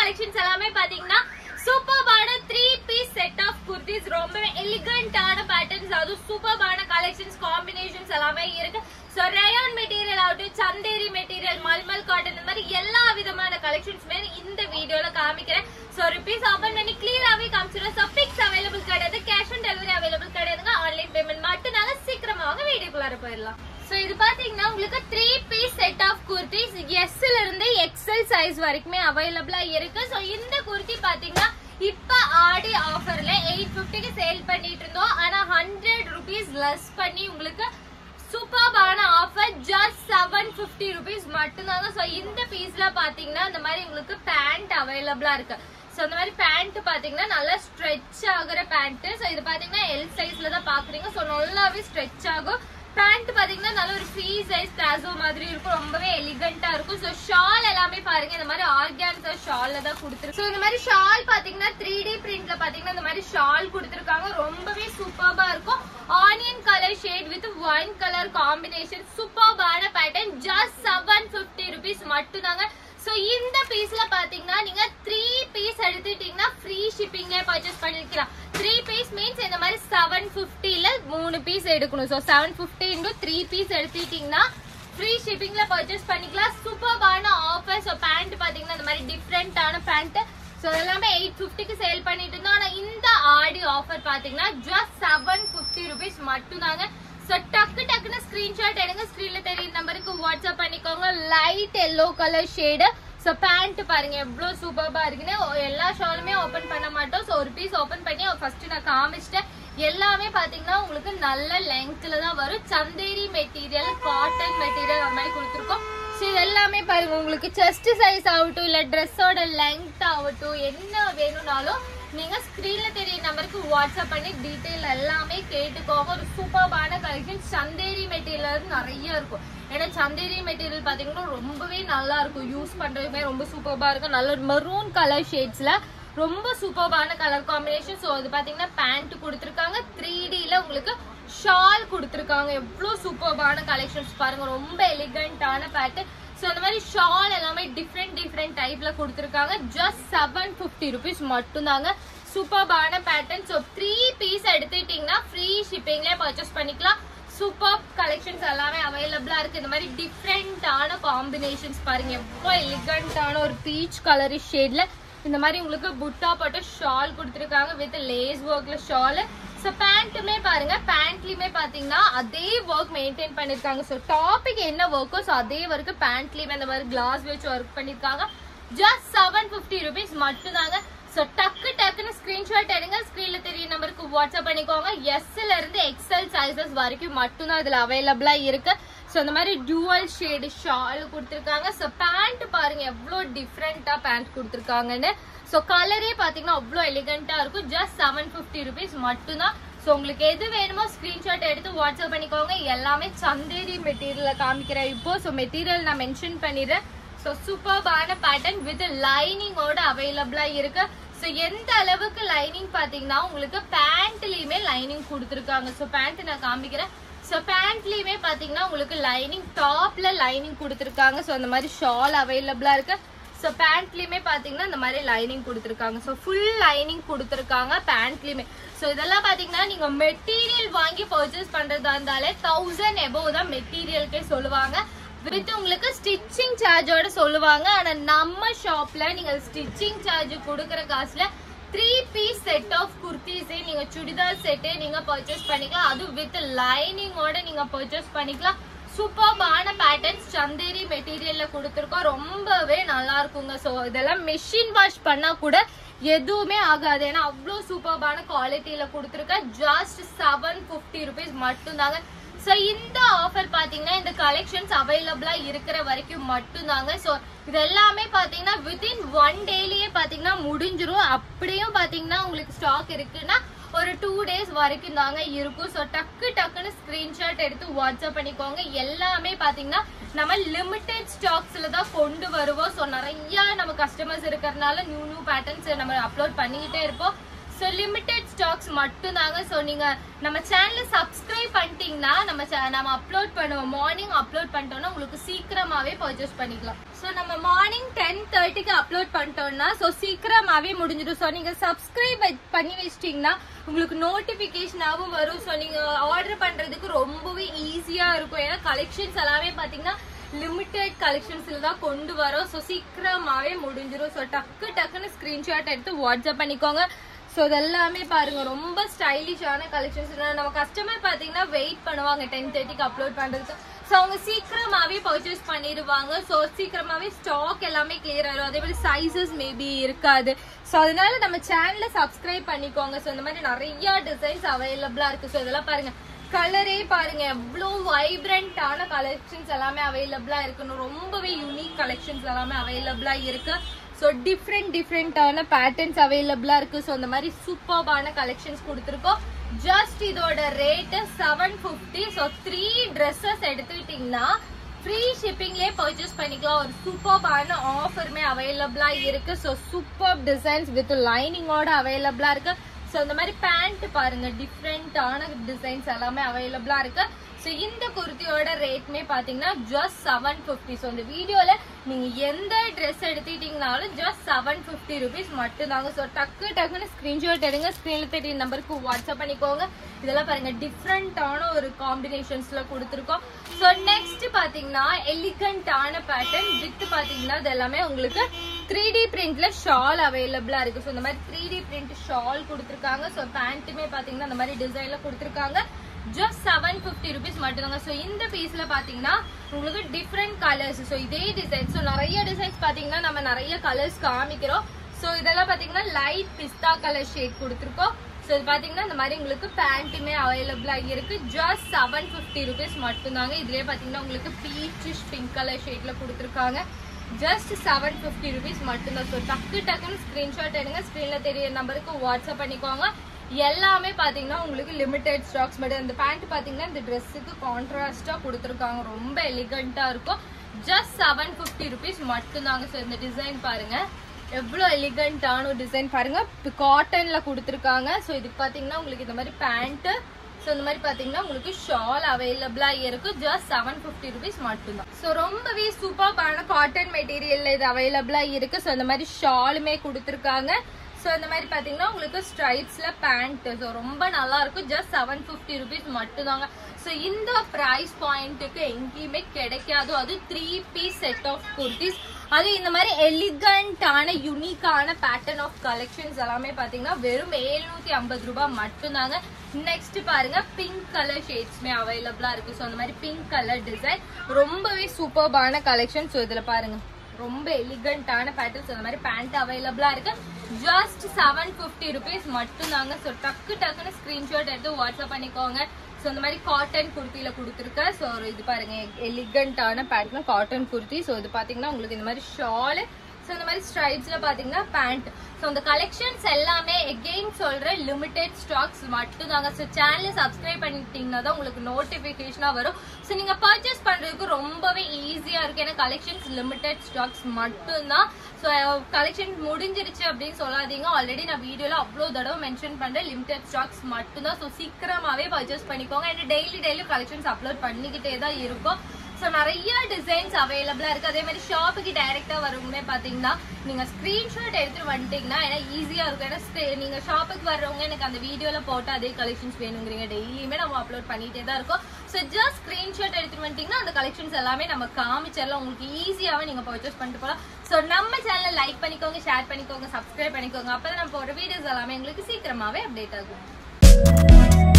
collections எல்லாமே பாத்தீங்கன்னா சூப்பர்பான three piece set of kurtis ரொம்பவே எலிகண்டான பேட்டர்ன்ஸ் அதுவும் சூப்பர்பான கலெக்ஷன்ஸ் காம்பினேஷன்ஸ் எல்லாமே இருக்கு சோ ரயான் மெட்டீரியல் ஆகட்டும் சந்தேரி மெட்டீரியல் மல்மல் காட்டன் இந்த மாதிரி எல்லா விதமான கலெக்ஷன்ஸ்மே இந்த வீடியோல காமிக்கிறேன் சோ ரிப்பீஸ் ஓபன் பண்ணி கிளியராவே காமிச்சிடும் சோ பிக்ஸ் அவைலபிள் கிடையாது கேஷ் ஆன் டெலிவரி அவைலபிள் கிடையாதுங்க ஆன்லைன் பேமெண்ட் மட்டும் நாங்க சீக்கிரமாக வீடியோக்குள்ளார போயிடலாம் சோ இது பாத்தீங்கன்னா உங்களுக்கு three piece set of kurtis எஸ்ல இருந்து எக்ஸல் சைஸ் வரைக்குமே அவைலபிளா இருக்கு சோ இந்த குர்த்தி பாத்தீங்கன்னா இப்ப ஆடி ஆஃபர்ல எயிட் பிப்டிக்கு சேல் பண்ணிட்டு இருந்தோம் ஆனா ஹண்ட்ரட் ருபீஸ் லெஸ் பண்ணி உங்களுக்கு சூப்பர்பான offer just seven fifty rupees மட்டும்தாங்க ஸோ இந்த பீஸ்ல பாத்தீங்கன்னா இந்த மாதிரி உங்களுக்கு பேண்ட் அவைலபிளா இருக்கு ஸோ இந்த மாதிரி பேண்ட் பாத்தீங்கன்னா நல்லா ஸ்ட்ரெச் ஆகுற பேண்ட் ஸோ இது பாத்தீங்கன்னா எல் சைஸ்ல தான் பாக்குறீங்க ஸோ நல்லாவே ஸ்ட்ரெச் ஆகும் பேண்ட் பாத்தீங்கன்னா நல்ல ஒரு ஃப்ரீ சைஸ் பிளாசோ மாதிரி இருக்கும் ரொம்பவே எலிகண்டா இருக்கும் ஸோ ஷால் எல்லாமே பாருங்க இந்த மாதிரி ஆர்கான்ஸா ஷால்ல தான் கொடுத்துருக்கு ஸோ இந்த மாதிரி ஷால் பாத்தீங்கன்னா த்ரீ டி பிரிண்ட்ல பாத்தீங்கன்னா இந்த மாதிரி ஷால் கொடுத்துருக்காங்க ரொம்பவே சூப்பர்பா இருக்கும் onion colour shade with wine colour combination சூப்பர்பான pattern just seven fifty rupees மட்டும்தாங்க சோ இந்த பீஸ்ல பாத்தீங்கன்னா நீங்க த்ரீ பீஸ் எடுத்துட்டீங்கன்னா ஃப்ரீ ஷிப்பிங்ல பர்ச்சேஸ் பண்ணிருக்கலாம் த்ரீ பீஸ் மீன்ஸ் இந்த மாதிரி செவன் பிப்டில மூணு பீஸ் எடுக்கணும் so seven fifty into three piece எடுத்துட்டீங்கன்னா ஃப்ரீ ஷிப்பிங்ல பர்ச்சேஸ் பண்ணிக்கலாம் சூப்பர்பான ஆஃபர் ஸோ பேண்ட் பாத்தீங்கன்னா இந்த மாதிரி டிஃப்ரெண்டான பேண்ட் ஸோ எல்லாமே எயிட் ஃபிஃப்டிக்கு சேல் பண்ணிட்டு இருந்தோம் ஆனா இந்த ஆடி ஆஃபர் பாத்தீங்கன்னா ஜஸ்ட் செவன் ஃபிஃப்டி ருபீஸ் மட்டும்தாங்க ஸோ டக்கு டக்குன்னு ஸ்கிரீன்ஷாட் எடுங்க ஸ்க்ரீன்ல தெரியுற நம்பருக்கு வாட்ஸ்அப் பண்ணிக்கோங்க light yellow colour shade so pant பாருங்க எவ்வளோ சூப்பர்பா இருக்குன்னு ஒ- எல்லா ஷாலுமே ஓப்பன் பண்ண மாட்டோம் ஸோ ஒரு பீஸ் ஓப்பன் பண்ணி ஃபர்ஸ்ட் நான் காமிச்சிட்டேன் எல்லாமே பாத்தீங்கன்னா உங்களுக்கு நல்ல லெங்க்ல தான் வரும் சந்தேரி மெட்டீரியல் காட்டன் மெட்டீரியல் அந்த மாதிரி கொடுத்துருக்கோம் ஸோ இது எல்லாமே பாருங்க உங்களுக்கு செஸ்ட் சைஸ் ஆகட்டும் இல்ல ட்ரெஸ்ஸோட லெங்த் ஆகட்டும் என்ன வேணும்னாலும் நீங்க ஸ்கிரீன்ல தெரிய நம்பருக்கு வாட்ஸ்அப் பண்ணி டீடைல் எல்லாமே கேட்டுக்கோங்க ஒரு சூப்பர்பான கலெக்ஷன் சந்தேரி மெட்டீரியல் நிறைய இருக்கும் ஏன்னா சந்தேரி மெட்டீரியல் பாத்தீங்கன்னா ரொம்பவே நல்லா இருக்கும் யூஸ் பண்றதுமே ரொம்ப சூப்பர்பா இருக்கும் நல்ல ஒரு மெரூன் கலர் ஷேட்ஸ்ல ரொம்ப சூப்பர்பான கலர் காம்பினேஷன் ஸோ இது பாத்தீங்கன்னா பேண்ட் கொடுத்துருக்காங்க த்ரீ டில உங்களுக்கு ஷால் கொடுத்துருக்காங்க எவ்வளவு சூப்பர்பான கலெக்ஷன்ஸ் பாருங்க ரொம்ப எலிகண்டான பேட்டர்ன் ஸோ அந்த மாதிரி ஷால் எல்லாமே டிஃப்ரெண்ட் டிஃப்ரெண்ட் டைப்ல கொடுத்துருக்காங்க ஜஸ்ட் செவன் ஃபிஃப்டி ருபீஸ் மட்டும்தாங்க சூப்பர்பான பேட்டர்ன் ஸோ த்ரீ பீஸ் எடுத்துட்டீங்கன்னா ஃப்ரீ ஷிப்பிங்லேயே பர்ச்சேஸ் பண்ணிக்கலாம் சூப்பர் கலெக்ஷன்ஸ் எல்லாமே அவைலபிளா இருக்கு இந்த மாதிரி டிஃப்ரெண்டான காம்பினேஷன்ஸ் பாருங்க எவ்வளோ எலிகண்டான ஒரு பீச் கலர் ஷேட்ல இந்த மாதிரி உங்களுக்கு புட்டா போட்டு ஷால் கொடுத்துருக்காங்க வித் லேஸ் ஒர்க்ல ஷால் ஸோ பேண்ட்டுமே பாருங்க பேண்ட்லயுமே பாத்தீங்கன்னா அதே ஒர்க் மெயின்டைன் பண்ணிருக்காங்க ஸோ டாபிக் என்ன ஒர்க்கோ ஸோ அதே ஒர்க்கு பேண்ட்லயுமே இந்த மாதிரி கிளாஸ் வச்சு ஒர்க் பண்ணிருக்காங்க ஜஸ்ட் செவன் ஃபிஃப்டி ருபீஸ் மட்டும்தாங்க ஸோ டக்கு டக்குன்னு ஸ்கிரீன்ஷாட் எடுங்க ஸ்க்ரீன்ல தெரிய நம்பருக்கு வாட்ஸ்அப் பண்ணிக்கோங்க எஸ்ல இருந்து எக்ஸல் சைசஸ் வரைக்கும் மட்டும்தான் இதுல அவைலபிளா இருக்கு ஸோ இந்த மாதிரி டியூவல் ஷேடு ஷால் கொடுத்துருக்காங்க ஸோ பேண்ட் பாருங்க எவ்வளோ டிஃப்ரெண்டா பேண்ட் கொடுத்துருக்காங்கன்னு ஸோ கலரே பாத்தீங்கன்னா அவ்வளோ எலிகண்டா இருக்கும் ஜஸ்ட் செவன் ஃபிஃப்டி ருபீஸ் மட்டும்தான் ஸோ உங்களுக்கு எது வேணுமோ ஸ்கிரீன்ஷாட் எடுத்து வாட்ஸ்அப் பண்ணிக்கோங்க எல்லாமே சந்தேரி மெட்டீரியல காமிக்கிறேன் இப்போ ஸோ மெட்டீரியல் நான் மென்ஷன் பண்ணிடுறேன் ஸோ சூப்பர்பான பேட்டர்ன் வித் லைனிங்கோட அவைலபிளா இருக்கு ஸோ எந்த அளவுக்கு லைனிங் பாத்தீங்கன்னா உங்களுக்கு பேண்ட்லயுமே லைனிங் கொடுத்துருக்காங்க ஸோ பேண்ட் நான் காமிக்கிறேன் ஸோ பேண்ட்லயுமே பாத்தீங்கன்னா உங்களுக்கு லைனிங் டாப்ல லைனிங் கொடுத்துருக்காங்க ஸோ அந்த மாதிரி ஷால் அவைலபிளா இருக்கு ஸோ பேண்ட்லயுமே பாத்தீங்கன்னா இந்த மாதிரி லைனிங் கொடுத்துருக்காங்க ஸோ ஃபுல் லைனிங் கொடுத்துருக்காங்க பேண்ட்லயுமே ஸோ இதெல்லாம் பாத்தீங்கன்னா நீங்க மெட்டீரியல் வாங்கி பர்ச்சேஸ் பண்றதா இருந்தாலே தௌசண்ட் எபோவ் தான் மெட்டீரியலுக்கே சொல்லுவாங்க வித் உங்களுக்கு ஸ்டிச்சிங் சார்ஜோட சொல்லுவாங்க ஆனா நம்ம ஷாப்ல நீங்க ஸ்டிச்சிங் சார்ஜ் கொடுக்கற காசுல த்ரீ பீஸ் செட் ஆஃப் குர்த்திஸே நீங்க சுடிதார் செட்டே நீங்க பர்ச்சேஸ் பண்ணிக்கலாம் அதுவும் வித் லைனிங்கோட நீங்க பர்ச்சேஸ் பண்ணிக்கலாம் சூப்பர்பான பேட்டர்ன்ஸ் சந்தேரி மெட்டீரியல்ல கொடுத்துருக்கோம் ரொம்பவே நல்லா இருக்குங்க ஸோ இதெல்லாம் மெஷின் வாஷ் பண்ணா கூட எதுவுமே ஆகாது ஏன்னா அவ்வளோ சூப்பர்பான குவாலிட்டியில கொடுத்துருக்கேன் ஜஸ்ட் செவன் ஃபிஃப்டி ருபீஸ் மட்டும்தாங்க ஸோ இந்த ஆஃபர் பாத்தீங்கன்னா இந்த கலெக்ஷன்ஸ் அவைலபிளா இருக்கிற வரைக்கும் மட்டும்தாங்க ஸோ இது எல்லாமே பாத்தீங்கன்னா வித்தின் ஒன் டேலயே பாத்தீங்கன்னா முடிஞ்சிரும் அப்படியும் பாத்தீங்கன்னா உங்களுக்கு ஸ்டாக் இருக்குன்னா ஒரு டூ டேஸ் வரைக்கும் தாங்க இருக்கும் ஸோ டக்கு டக்குன்னு ஸ்கிரீன்ஷாட் எடுத்து வாட்ஸ்அப் பண்ணிக்கோங்க எல்லாமே பாத்தீங்கன்னா நம்ம லிமிடெட் ஸ்டாக்ஸ்ல தான் கொண்டு வருவோம் ஸோ நிறைய நம்ம கஸ்டமர்ஸ் இருக்கிறதுனால நியூ நியூ பேட்டர்ன்ஸ் நம்ம அப்லோட் பண்ணிக்கிட்டே இருப்போம் ஸோ ஸோ லிமிடெட் ஸ்டாக்ஸ் மட்டும் தாங்க ஸோ நீங்க நம்ம சேனலை சப்ஸ்கிரைப் பண்ணிட்டீங்கன்னா நம்ம cha- நம்ம அப்லோட் பண்ணுவோம் மார்னிங் அப்லோட் பண்ணிட்டோம்னா உங்களுக்கு சீக்கிரமாவே பர்ச்சேஸ் பண்ணிக்கலாம் ஸோ நம்ம மார்னிங் டென் தேர்ட்டிக்கு அப்லோட் பண்ணிட்டோம்னா ஸோ சீக்கிரமாவே முடிஞ்சிடும் ஸோ நீங்க சப்ஸ்கிரைப் பண்ணி வச்சிட்டீங்கன்னா உங்களுக்கு நோட்டிபிகேஷனாகவும் வரும் ஸோ நீங்க ஆர்டர் பண்றதுக்கு ரொம்பவே ஈஸியா இருக்கும் ஏன்னா கலெக்ஷன்ஸ் எல்லாமே பாத்தீங்கன்னா லிமிட்டெட் கலெக்ஷன்ஸ்ல தான் கொண்டு வரோம் ஸோ சீக்கிரமாவே முடிஞ்சிரும் ஸோ டக்கு டக்குன்னு ஸ்கிரீன்ஷாட் எடுத்து வாட்ஸ்அப் பண்ணிக்கோங்க ஸோ இதெல்லாமே பாருங்க ரொம்ப ஸ்டைலிஷான கலெக்ஷன்ஸ் நம்ம கஸ்டமர் பாத்தீங்கன்னா வெயிட் பண்ணுவாங்க டென் தேர்ட்டிக்கு அப்லோட் பண்றதுக்கு ஸோ அவங்க சீக்கிரமாவே பர்ச்சேஸ் பண்ணிடுவாங்க ஸோ சீக்கிரமாவே ஸ்டாக் எல்லாமே கிளியர் ஆயிரும் அதே மாதிரி சைசஸ் மேபி இருக்காது ஸோ அதனால நம்ம சேனலை சப்ஸ்கிரைப் பண்ணிக்கோங்க ஸோ இந்த மாதிரி நிறைய டிசைன்ஸ் அவைலபிளா இருக்கு ஸோ இதெல்லாம் பாருங்க கலரே பாருங்க எவ்வளோ வைப்ரண்டான கலெக்ஷன்ஸ் எல்லாமே அவைலபிளா இருக்குன்னு ரொம்பவே யூனிக் கலெக்ஷன்ஸ் எல்லாமே அவைலபிளா இருக்கு ஸோ டிஃப்ரெண்ட் டிஃப்ரெண்டான பேட்டர்ன்ஸ் அவைலபிளா இருக்கு ஸோ இந்த மாதிரி சூப்பர்பான கலெக்ஷன்ஸ் கொடுத்துருக்கோம் ஜஸ்ட் இதோட rate seven fifty so three dresses எடுத்துக்கிட்டிங்கன்னா ஃப்ரீ ஷிப்பிங்லேயே பர்ச்சேஸ் பண்ணிக்கலாம் ஒரு சூப்பர்பான ஆஃபருமே அவைலபிளா இருக்கு ஸோ சூப்பர் டிசைன்ஸ் வித் லைனிங்கோட அவைலபிளா இருக்கு ஸோ இந்த மாதிரி பேண்ட் பாருங்க டிஃப்ரெண்டான டிசைன்ஸ் எல்லாமே அவைலபிளா இருக்கு ஸோ இந்த குர்த்தியோட ரேட்மே பாத்தீங்கன்னா ஜஸ்ட் செவன் ஃபிஃப்டி ஸோ இந்த வீடியோல நீங்க எந்த ட்ரெஸ் எடுத்துக்கிட்டீங்கனாலும் ஜஸ்ட் செவன் ஃபிஃப்டி ருபீஸ் மட்டும்தாங்க ஸோ டக்கு டக்குன்னு ஸ்கிரீன்ஷாட் எடுங்க ஸ்க்ரீன்ல தெரிய நம்பருக்கு வாட்ஸ்அப் பண்ணிக்கோங்க இதெல்லாம் பாருங்க டிஃப்ரெண்டான ஒரு காம்பினேஷன்ஸ்ல கொடுத்துருக்கோம் ஸோ நெக்ஸ்ட் பாத்தீங்கன்னா எலிகண்டான பேட்டர்ன் வித் பாத்தீங்கன்னா இது எல்லாமே உங்களுக்கு த்ரீ டி பிரிண்ட்ல ஷால் அவைலபிளா இருக்கு ஸோ இந்த மாதிரி த்ரீ டி பிரிண்ட் ஷால் கொடுத்துருக்காங்க ஸோ பேண்ட்டுமே பாத்தீங்கன்னா இந்த மாதிரி டிசைன்ல கொடுத்துருக்காங்க ஜஸ்ட் செவன் ஃபிஃப்டி ருபீஸ் மட்டும்தாங்க ஸோ இந்த பீஸ்ல பாத்தீங்கன்னா உங்களுக்கு டிஃப்ரெண்ட் கலர்ஸ் ஸோ இதே டிசைன் ஸோ நிறைய டிசைன்ஸ் பாத்தீங்கன்னா நம்ம நிறைய கலர்ஸ் காமிக்கிறோம் ஸோ இதெல்லாம் பாத்தீங்கன்னா லைட் பிஸ்தா கலர் ஷேட் கொடுத்துருக்கோம் ஸோ இது பாத்தீங்கன்னா இந்த மாதிரி உங்களுக்கு பேண்ட்டுமே அவைலபிளா இருக்கு ஜஸ்ட் செவன் ஃபிஃப்டி ருபீஸ் மட்டும்தாங்க இதுலயே பாத்தீங்கன்னா உங்களுக்கு பீச் பிங்க் கலர் ஷேட்ல கொடுத்துருக்காங்க ஜஸ்ட் செவன் ஃபிஃப்டி ருபீஸ் மட்டும்தான் ஸோ டக்கு டக்குன்னு ஸ்க்ரீன்ஷாட் எடுங்க ஸ்க்ரீன்ல தெரிய நம்பருக்கு வாட்ஸ்அப் பண்ணிக்கோங்க எல்லாமே பாத்தீங்கன்னா உங்களுக்கு லிமிடெட் ஸ்டாக்ஸ் மட்டும் இந்த பேண்ட் பாத்தீங்கன்னா இந்த ட்ரெஸ்ஸுக்கு கான்ட்ராஸ்டா கொடுத்துருக்காங்க ரொம்ப எலிகண்டா இருக்கும் ஜஸ்ட் செவன் ஃபிஃப்டி ருபீஸ் மட்டும்தாங்க ஸோ இந்த டிசைன் பாருங்க எவ்வளோ எலிகண்டான ஒரு டிசைன் பாருங்க காட்டன்ல கொடுத்துருக்காங்க ஸோ இதுக்கு பாத்தீங்கன்னா உங்களுக்கு இந்த மாதிரி பேண்ட் ஸோ இந்த மாதிரி பாத்தீங்கன்னா உங்களுக்கு ஷால் அவைலபிளா இருக்கு ஜஸ்ட் செவன் ஃபிஃப்டி ருபீஸ் மட்டும்தான் ஸோ ரொம்பவே சூப்பர்பான காட்டன் மெட்டீரியல்ல இது அவைலபிளா இருக்கு ஸோ இந்த மாதிரி ஷாலுமே கொடுத்துருக்காங்க ஸோ இந்த மாதிரி பாத்தீங்கன்னா உங்களுக்கு ஸ்ட்ரைப்ஸ்ல பேண்ட் ஸோ ரொம்ப நல்லா இருக்கும் ஜஸ்ட் செவன் ஃபிஃப்டி ருபீஸ் மட்டும்தாங்க ஸோ இந்த ப்ரைஸ் பாயிண்ட்டுக்கு எங்கேயுமே கிடைக்காது அது three piece set of kurtis அது இந்த மாதிரி எலிகண்டான யூனிக்கான பேட்டர்ன் ஆஃப் கலெக்ஷன்ஸ் எல்லாமே பாத்தீங்கன்னா வெறும் எழுநூத்தி ஐம்பது ரூபாய் மட்டும்தாங்க நெக்ஸ்ட் பாருங்க பிங்க் கலர் ஷேட்ஸ்மே அவைலபிளா இருக்கு ஸோ அந்த மாதிரி பிங்க் கலர் டிசைன் ரொம்பவே சூப்பர்பான கலெக்ஷன் ஸோ இதுல பாருங்க ரொம்ப எலிகண்டான பேட்டர்ன்ஸ் அந்த மாதிரி பேண்ட் அவைலபிளா இருக்கு ஜஸ்ட் செவன் ஃபிஃப்டி ருபீஸ் மட்டும்தாங்க ஸோ டக்கு டக்குன்னு ஸ்கிரீன்ஷாட் எடுத்து வாட்ஸ்அப் பண்ணிக்கோங்க ஸோ இந்த மாதிரி காட்டன் குர்த்தியில கொடுத்துருக்க ஸோ இது பாருங்க எலிகண்டான பேண்ட்ல காட்டன் குர்த்தி ஸோ இது பாத்தீங்கன்னா உங்களுக்கு இந்த மாதிரி ஷாலு ஸோ இந்த மாதிரி ஸ்ட்ரைப்ஸ்ல பாத்தீங்கன்னா பேண்ட் ஸோ இந்த கலெக்ஷன்ஸ் எல்லாமே எகெயின் சொல்றேன் லிமிடெட் ஸ்டாக்ஸ் மட்டும் தாங்க ஸோ சேனலை சப்ஸ்கிரைப் பண்ணிட்டீங்கன்னா தான் உங்களுக்கு நோட்டிபிகேஷனா வரும் ஸோ நீங்க பர்ச்சேஸ் பண்றதுக்கு ரொம்பவே ஈஸியா இருக்கு ஏன்னா கலெக்ஷன்ஸ் லிமிடெட் ஸ்டாக்ஸ் மட்டும்தான் ஸோ கலெக்ஷன் முடிஞ்சிருச்சு அப்படின்னு சொல்லாதீங்க ஆல்ரெடி நான் வீடியோல அவ்வளோ தடவை மென்ஷன் பண்றேன் லிமிடெட் ஸ்டாக்ஸ் மட்டும்தான் ஸோ சீக்கிரமாவே பர்ச்சேஸ் பண்ணிக்கோங்க and daily daily collections upload பண்ணிக்கிட்டே தான் இருக்கும் ஸோ நிறைய டிசைன்ஸ் அவைலபிளா இருக்கு அதே மாதிரி ஷாப்புக்கு டைரக்டா வருவங்க பாத்தீங்கன்னா நீங்க ஸ்கிரீன்ஷாட் எடுத்துட்டு வந்துட்டீங்கன்னா ஏன்னா ஈஸியா இருக்கும் ஏன்னா stay- நீங்க ஷாப்புக்கு வர்றவங்க எனக்கு அந்த வீடியோல போட்டு அதே கலெக்ஷன்ஸ் வேணுங்கிறீங்க டெய்லியுமே நம்ம அப்லோட் பண்ணிட்டே தான் இருக்கோம் ஸோ ஜஸ்ட் ஸ்கிரீன்ஷாட் எடுத்துட்டு வந்துட்டீங்கன்னா அந்த கலெக்ஷன்ஸ் எல்லாமே நம்ம காமிச்சிடலாம் உங்களுக்கு ஈஸியாவே நீங்க பர்ச்சேஸ் பண்ணிட்டு போகலாம் ஸோ நம்ம சேனலை லைக் பண்ணிக்கோங்க ஷேர் பண்ணிக்கோங்க சப்ஸ்கிரைப் பண்ணிக்கோங்க அப்பதான் நம்ம போடுற வீடியோஸ் எல்லாமே உங்களுக்கு சீக்கிரமாவே அப்டேட் ஆகும்